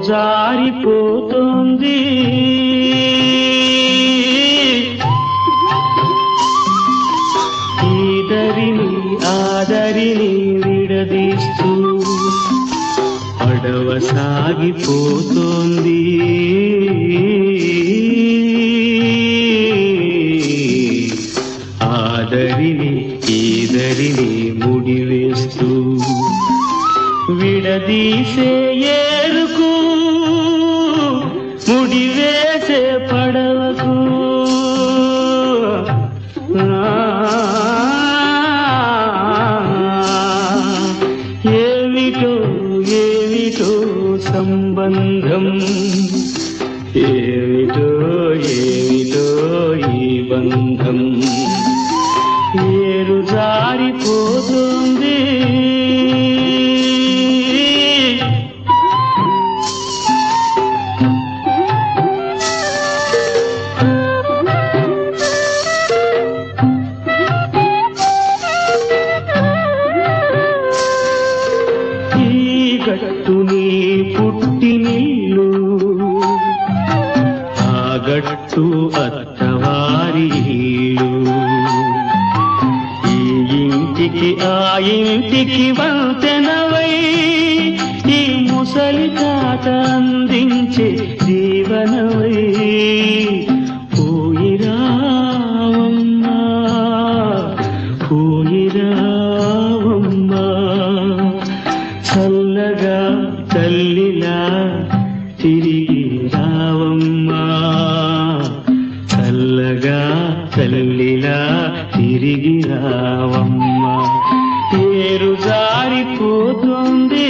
జారిపోతోంది ఈదరిని ఆదరిని విడదీస్తూ పడవ సాగిపోతోంది ఆదరిని ఈదరిని ముడివేస్తూ విడదీసే ఏరుకు ముడివేసే పడవకు ఏమిటో ఏమిటో సంబంధం ఏమిటో ఏమిటో ఈ బంధం ఏరు జారిపోతుంది ఈ గట్టుని పుట్టినిల్లు ఆ గట్టు అత్తవారి ఇల్లు ఈ ఇంటికి ఆ ఇంటికి వంతెనవై ఈ ముసలి తాత అందించే జీవనవై పోయిరావమ్మా పోయిరావమ్మా చల్లగా తల్లిలా తిరిగి రావమ్మా చల్లగా తల్లిలా తిరిగి రావమ్మా పేరు జారిపోతుంది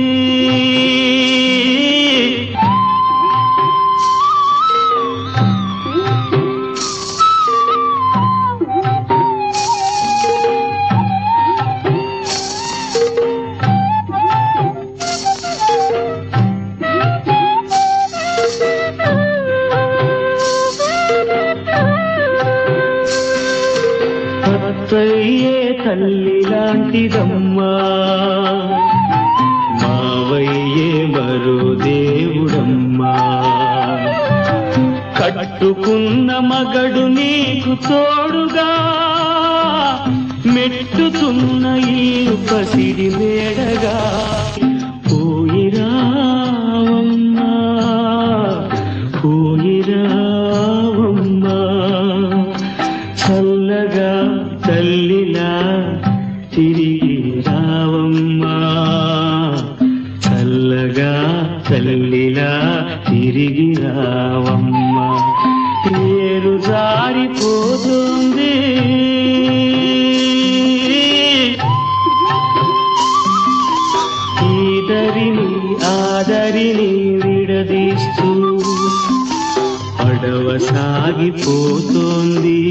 అత్తయ్యే తల్లి లాంటిదమ్మా మావయ్యే మరో దేవుడమ్మా కట్టుకున్న మగడు నీకు తోడుగా మెట్టుతున్న ఈ పసిడి మేడగా పోయిరావమ్మా పోయిరావమ్మా చల్లగా తల్లిలా తిరిగి రావమ్మా చల్లగా తల్లిలా తిరిగి రావమ్మా పేరు జారిపోతుంది ఈదరిని ఆదరిని విడదీస్తూ పడవ సాగిపోతోంది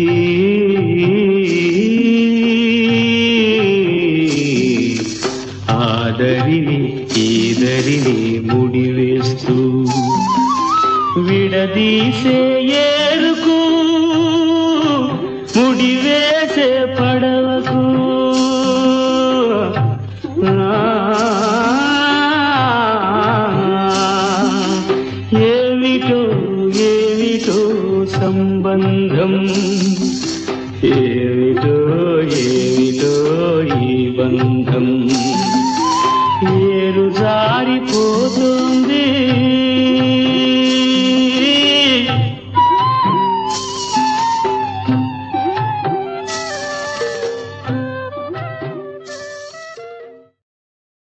ఆదరిని ఈదరిని ముడివేస్తూ విడదీసే ఏరుకు ముడివేసే పడవకు ఏమిటో ఏమిటో సంబంధం ఏమిటో ఏమిటో